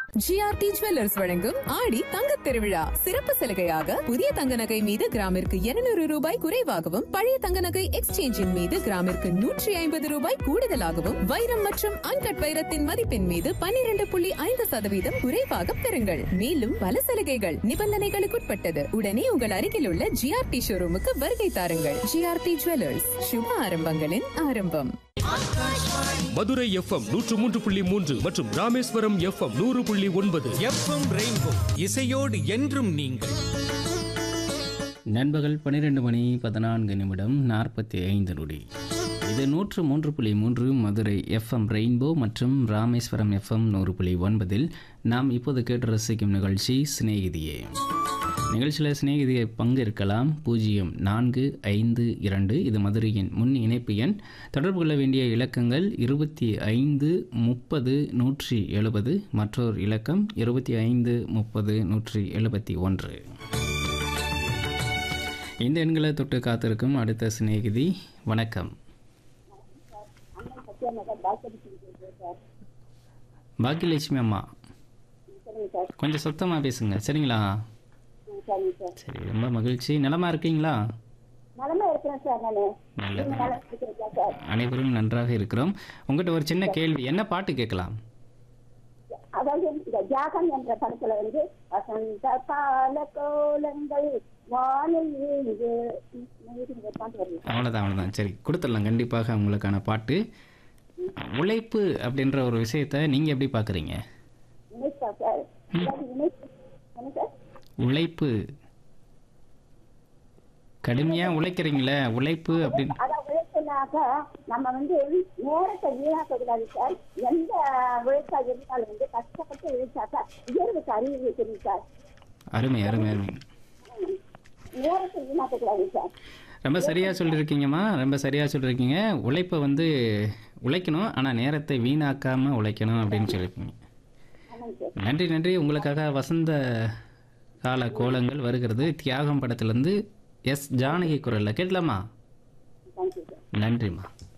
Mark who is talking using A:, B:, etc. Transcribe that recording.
A: GRT jewellers வழங்கும் ஆடி தங்கத் திருவிழா சிறப்பு சலுகையாக புதிய தங்க நகை மீது கிராமிற்கு 200 ரூபாய் குறைவாகவும் பழைய தங்க நகை எக்ஸ்சேஞ்சின் மீது கிராமிற்கு நூற்றி ஐம்பது ரூபாய் கூடுதலாகவும் வைரம் மற்றும் அன்கட் வைரத்தின் மதிப்பின் மீது 12.5% புள்ளி ஐந்து சதவீதம் குறைவாக பெறுங்கள் மேலும் பல சலுகைகள் நிபந்தனைகளுக்குட்பட்டது உடனே உங்கள் அருகில் உள்ள ஜிஆர்டி ஷோரூமுக்கு வருகை தாருங்கள் ஜிஆர்டி ஜுவல்லர்ஸ் சுப ஆரம்பங்களின் ஆரம்பம்
B: மதுரை எஃப்எம் நூற்று மூன்று புள்ளி மூன்று மற்றும் ராமேஸ்வரம் எஃப்எம் நூறு புள்ளி ஒன்பது
C: எஃப்எம் ரெயின்போ இசையோடு என்றும் நீங்கள்
D: நண்பகல் பன்னிரெண்டு மணி பதினான்கு நிமிடம் நாற்பத்தி ஐந்து நொடி இது நூற்று மூன்று புள்ளி மூன்று மதுரை எஃப்எம் ரெயின்போ மற்றும் ராமேஸ்வரம் எஃப்எம் நூறு புள்ளி ஒன்பதில் நாம் இப்போது கேட்டு ரசிக்கும் நிகழ்ச்சி சிநேகிதியே நிகழ்ச்சியில் சிநேகிதியை பங்கேற்கலாம் பூஜ்ஜியம் நான்கு ஐந்து இரண்டு இது மதுரையின் முன் இணைப்பு எண் தொடர்பு கொள்ள வேண்டிய இலக்கங்கள் இருபத்தி ஐந்து முப்பது நூற்றி எழுபது மற்றொரு இலக்கம் இருபத்தி ஐந்து முப்பது நூற்றி எழுபத்தி ஒன்று இந்த எண்களை தொட்டு காத்திருக்கும் அடுத்த சிநேகிதி வணக்கம் பாக்கியலட்சுமி அம்மா கொஞ்சம் சுத்தமாக பேசுங்க சரிங்களா சரி ரொம்ப மகிழ்ச்சி நலமா இருக்கீங்களா
E: நலமா இருக்கிறேன் சார் நானு
D: நல்லது
E: நீங்க நல்லா இருக்கிறீங்களா சார்
D: அனைவரும் நன்றாக இருக்கிறோம் உங்கள்கிட்ட ஒரு சின்ன கேள்வி என்ன பாட்டு கேட்கலாம்
E: அதாவது இந்த ஜாகம் என்ற படத்துல வந்து வசந்த கால கோலங்கள் வானில் வீழ்ந்து இந்த பாட்டு வருது
D: அவ்வளோதான் அவ்வளோதான் சரி கொடுத்துடலாம் கண்டிப்பாக உங்களுக்கான பாட்டு உழைப்பு அப்படின்ற ஒரு விஷயத்த நீங்கள் எப்படி பார்க்குறீங்க
E: நினைச்சா சார் அதாவது நினைச்சு என்ன சார்
D: உழைப்பு கடுமையாக உழைக்கிறீங்களே உழைப்பு அப்படின்னு
E: அதான் உழைப்புனாக்க நம்ம வந்து நேரத்தை வீணாக்க கூடாது சார் எந்த உழைப்பா இருந்தாலும் வந்து கஷ்டப்பட்டு உழைச்சாக்கா உயர்வுக்கு அறிவு வைக்கணும் சார்
D: அருமை அருமை அருமை
E: நேரத்தை வீணாக்க கூடாது சார்
D: ரொம்ப சரியாக சொல்லியிருக்கீங்கம்மா ரொம்ப சரியாக சொல்லியிருக்கீங்க உழைப்பை வந்து உழைக்கணும் ஆனால் நேரத்தை வீணாக்காமல் உழைக்கணும் அப்படின்னு சொல்லியிருக்கீங்க
E: ஆமாங்க சார்
D: நன்றி நன்றி உங்களுக்காக வசந்த கால கோலங்கள் வருகிறது தியாகம் படத்துலேருந்து எஸ் ஜானகி குரலில் கேட்கலாமா
E: தேங்க்யூ சார்
D: நன்றிம்மா